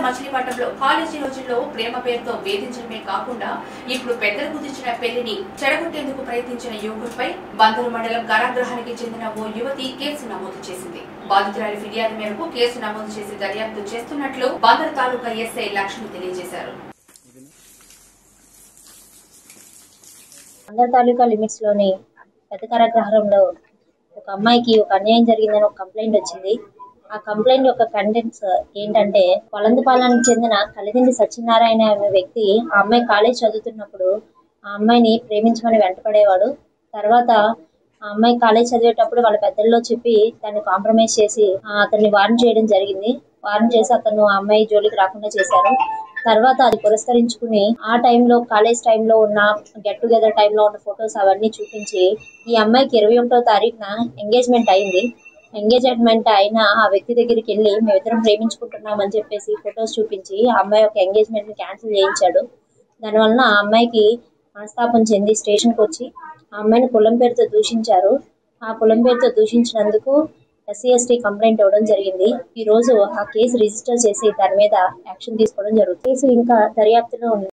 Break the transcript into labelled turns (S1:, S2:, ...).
S1: మచిలీపట్నంలో కాలేజీ రోజుల్లో ప్రేమ పేరుతో వేధించడమే కాకుండా ఇప్పుడు పెద్దలు కుదిర్చిన పెళ్లిని చెడగొట్టేందుకు ప్రయత్నించిన యువకుడిపై బందరు మండలం కారాగృహానికి చెందిన ఓ యువతి కేసు నమోదు చేసింది బాధితురాలి ఫిర్యాదు మేరకు కేసు నమోదు చేసి దర్యాప్తు చేస్తున్నట్లు బందరు తాలూకా ఎస్ఐ లక్ష్మి తెలియజేశారు
S2: అందర్ తాలూకా లిమిట్స్ లోని పెద్ద కారాగృహంలో ఒక అమ్మాయికి ఒక అన్యాయం జరిగిందని ఒక కంప్లైంట్ వచ్చింది ఆ కంప్లైంట్ యొక్క కంటెంట్స్ ఏంటంటే పొలందుపాలెనికి చెందిన కలిదిండి సత్యనారాయణ అనే వ్యక్తి ఆ అమ్మాయి కాలేజ్ చదువుతున్నప్పుడు ఆ అమ్మాయిని ప్రేమించమని వెంటపడేవాడు తర్వాత ఆ అమ్మాయి కాలేజ్ చదివేటప్పుడు వాళ్ళ పెద్దల్లో చెప్పి దాన్ని కాంప్రమైజ్ చేసి ఆ, అతన్ని వార్న్ చేయడం జరిగింది వార్న్ చేసి అతను ఆ అమ్మాయి జోలికి రాకుండా చేశారు తర్వాత అది పురస్కరించుకుని ఆ టైంలో కాలేజ్ టైంలో ఉన్న గెట్ టుగెదర్ టైంలో ఉన్న ఫొటోస్ అవన్నీ చూపించి ఈ అమ్మాయికి ఇరవై ఒకటో తారీఖున ఎంగేజ్మెంట్ అయింది ఎంగేజ్మెంట్ అయిన ఆ వ్యక్తి దగ్గరికి వెళ్ళి మేమిద్దరం ప్రేమించుకుంటున్నాం అని చెప్పేసి ఫొటోస్ చూపించి ఆ అమ్మాయి యొక్క ఎంగేజ్మెంట్ ని క్యాన్సిల్ చేయించాడు దానివలన ఆ అమ్మాయికి మనస్తాపం చెంది స్టేషన్కి వచ్చి ఆ అమ్మాయిని కులం పేరుతో దూషించారు ఆ కులం పేరుతో దూషించినందుకు ఎస్సీ ఎస్టీ కంప్లైంట్ ఇవ్వడం జరిగింది ఈ రోజు ఆ కేసు రిజిస్టర్ చేసి దాని మీద యాక్షన్ తీసుకోవడం జరుగుతుంది కేసు ఇంకా దర్యాప్తులో ఉంది